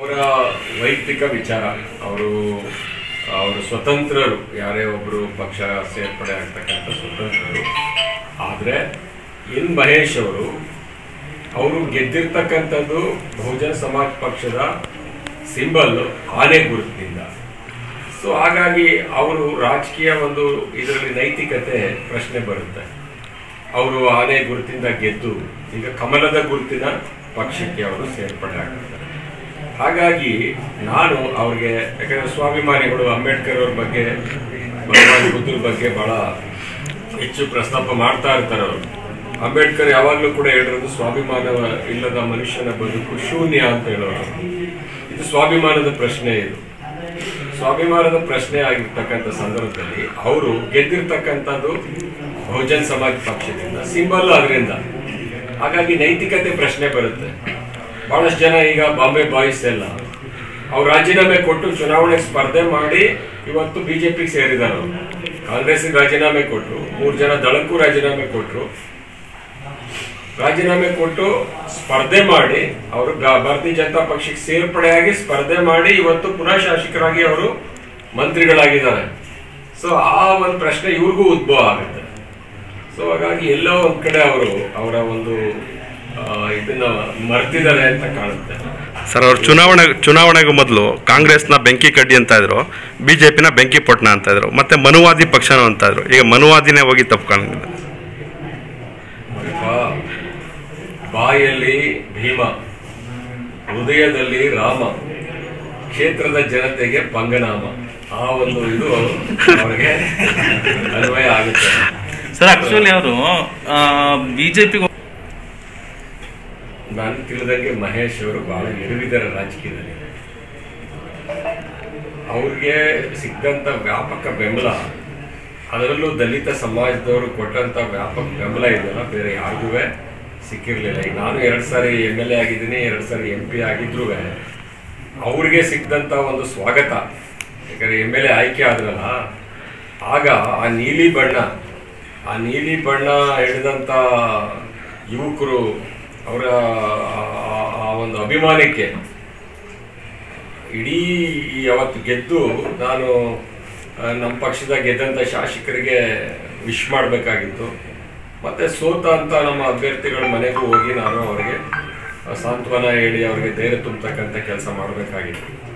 ಅವರ ವೈಯಕ್ತಿಕ ವಿಚಾರ ಅವರು ಅವರು ಸ್ವತಂತ್ರರು ಯಾರೇ ಒಬ್ಬರು ಪಕ್ಷ ಸೇರ್ಪಡೆ ಆಗ್ತಕ್ಕಂಥ ಸ್ವತಂತ್ರರು ಆದರೆ ಎನ್ ಮಹೇಶ್ ಅವರು ಅವರು ಗೆದ್ದಿರ್ತಕ್ಕಂಥದ್ದು ಬಹುಜನ ಸಮಾಜ್ ಪಕ್ಷದ ಸಿಂಬಲ್ ಆನೆ ಗುರುತಿನಿಂದ ಸೊ ಹಾಗಾಗಿ ಅವರು ರಾಜಕೀಯ ಒಂದು ಇದರಲ್ಲಿ ನೈತಿಕತೆ ಪ್ರಶ್ನೆ ಬರುತ್ತೆ ಅವರು ಆನೆ ಗುರುತಿಂದ ಗೆದ್ದು ಈಗ ಕಮಲದ ಗುರುತಿನ ಪಕ್ಷಕ್ಕೆ ಅವರು ಸೇರ್ಪಡೆ ಆಗ್ತಾರೆ ಹಾಗಾಗಿ ನಾನು ಅವ್ರಿಗೆ ಯಾಕಂದ್ರೆ ಸ್ವಾಭಿಮಾನಿಗಳು ಅಂಬೇಡ್ಕರ್ ಅವ್ರ ಬಗ್ಗೆ ಭಗವಾನ್ ಬುದ್ಧರ ಬಗ್ಗೆ ಬಹಳ ಹೆಚ್ಚು ಪ್ರಸ್ತಾಪ ಮಾಡ್ತಾ ಇರ್ತಾರೆ ಅವರು ಅಂಬೇಡ್ಕರ್ ಯಾವಾಗಲೂ ಕೂಡ ಹೇಳಿರೋದು ಸ್ವಾಭಿಮಾನ ಇಲ್ಲದ ಮನುಷ್ಯನ ಬದುಕು ಶೂನ್ಯ ಅಂತ ಹೇಳೋರು ಇದು ಸ್ವಾಭಿಮಾನದ ಪ್ರಶ್ನೆ ಇದು ಸ್ವಾಭಿಮಾನದ ಪ್ರಶ್ನೆ ಆಗಿರ್ತಕ್ಕಂಥ ಸಂದರ್ಭದಲ್ಲಿ ಅವರು ಗೆದ್ದಿರ್ತಕ್ಕಂಥದ್ದು ಬಹುಜನ್ ಸಮಾಜ್ ಪಕ್ಷದಿಂದ ಸಿಂಬಲ್ ಅದರಿಂದ ಹಾಗಾಗಿ ನೈತಿಕತೆ ಪ್ರಶ್ನೆ ಬರುತ್ತೆ ಬಹಳಷ್ಟು ಜನ ಈಗ ಬಾಂಬೆ ಬಾಯ್ಸ್ ಎಲ್ಲ ಅವ್ರು ರಾಜೀನಾಮೆ ಕೊಟ್ಟು ಚುನಾವಣೆ ಸ್ಪರ್ಧೆ ಮಾಡಿ ಇವತ್ತು ಬಿಜೆಪಿಗೆ ಸೇರಿದ್ದಾರೆ ಅವರು ಕಾಂಗ್ರೆಸ್ಗೆ ರಾಜೀನಾಮೆ ಕೊಟ್ಟರು ಮೂರು ಜನ ದಳಕ್ಕೂ ರಾಜೀನಾಮೆ ಕೊಟ್ಟರು ರಾಜೀನಾಮೆ ಕೊಟ್ಟು ಸ್ಪರ್ಧೆ ಮಾಡಿ ಅವರು ಗ- ಭಾರತೀಯ ಜನತಾ ಪಕ್ಷಕ್ಕೆ ಸೇರ್ಪಡೆಯಾಗಿ ಸ್ಪರ್ಧೆ ಮಾಡಿ ಇವತ್ತು ಪುನಃ ಶಾಸಕರಾಗಿ ಅವರು ಮಂತ್ರಿಗಳಾಗಿದ್ದಾರೆ ಸೊ ಆ ಒಂದು ಪ್ರಶ್ನೆ ಇವ್ರಿಗೂ ಉದ್ಭವ ಆಗುತ್ತೆ ಸೊ ಹಾಗಾಗಿ ಎಲ್ಲೋ ಒಂದ್ ಕಡೆ ಅವರು ಅವರ ಒಂದು ಆ, ಇದನ್ನ ಮರ್ತಿದ್ದಾರೆ ಅಂತ ಕಾಣುತ್ತೆ ಸರ್ ಅವ್ರು ಚುನಾವಣೆ ಚುನಾವಣೆಗೂ ಮೊದಲು ಕಾಂಗ್ರೆಸ್ನ ಬೆಂಕಿ ಕಡ್ಡಿ ಅಂತ ಇದ್ರು ಬಿಜೆಪಿನ ಬೆಂಕಿ ಪೊಟ್ನ ಅಂತ ಇದ್ರು ಮತ್ತೆ ಮನುವಾದಿ ಪಕ್ಷನೂ ಅಂತ ಇದ್ರು ಈಗ ಮನುವಾದಿನೇ ಹೋಗಿ ತಪ್ಪು ಕಾಣಿದೆ ನೋಡಪ್ಪ, ಬಾಯಲ್ಲಿ ಭೀಮ ಹೃದಯದಲ್ಲಿ ರಾಮ ಕ್ಷೇತ್ರದ ಜನತೆಗೆ ಪಂಗನಾಮ ಆ ಒಂದು ಇದು ಅವರಿಗೆ ಅನ್ವಯ ಆಗುತ್ತೆ ಸರ್ ಆಕ್ಚುಲಿ ಅವರು ಬಿಜೆಪಿಗೆ ನಾನು ತಿಳಿದಂಗೆ ಮಹೇಶ್ ಅವರು ಬಹಳ ಎಡವಿದ್ದಾರೆ ರಾಜಕೀಯದಲ್ಲಿ ಅವ್ರಿಗೆ ಸಿಕ್ಕಂತ ವ್ಯಾಪಕ ಬೆಂಬಲ ಅದರಲ್ಲೂ ದಲಿತ ಸಮಾಜದವರು ಕೊಟ್ಟಂತ ವ್ಯಾಪಕ ಬೆಂಬಲ ಇದೆಯಲ್ಲ ಬೇರೆ ಯಾರಿಗೂ ಸಿಕ್ಕಿರ್ಲಿಲ್ಲ ಈಗ ನಾನು ಎರಡು ಸಾರಿ ಎಮ್ ಎಲ್ ಎ ಆಗಿದ್ದೀನಿ ಎರಡು ಸಾರಿ ಎಂ ಪಿ ಆಗಿದ್ರು ಅವ್ರಿಗೆ ಸಿಕ್ಕಂತ ಒಂದು ಸ್ವಾಗತ ಯಾಕಂದ್ರೆ ಎಮ್ ಎಲ್ ಎ ಆಯ್ಕೆ ಆದ್ರಲ್ಲ ಆಗ ಆ ನೀಲಿ ಬಣ್ಣ ಆ ನೀಲಿ ಬಣ್ಣ ಹಿಡಿದಂಥ ಯುವಕರು ಅವರ ಆ- ಆ ಒಂದು ಅಭಿಮಾನಕ್ಕೆ ಇಡೀ ಈ ಅವತ್ತು ಗೆದ್ದು ನಾನು ಆ, ನಮ್ಮ ಪಕ್ಷದ ಗೆದ್ದಂಥ ಶಾಸಕರಿಗೆ ವಿಶ್ ಮಾಡಬೇಕಾಗಿತ್ತು ಮತ್ತೆ ಸೋತ ಅಂತ ನಮ್ಮ ಅಭ್ಯರ್ಥಿಗಳ ಮನೆಗೂ ಹೋಗಿ ನಾನು ಅವರಿಗೆ ಆ, ಸಾಂತ್ವನ ಹೇಳಿ ಅವರಿಗೆ ಧೈರ್ಯ ತುಂಬತಕ್ಕಂಥ ಕೆಲಸ ಮಾಡಬೇಕಾಗಿತ್ತು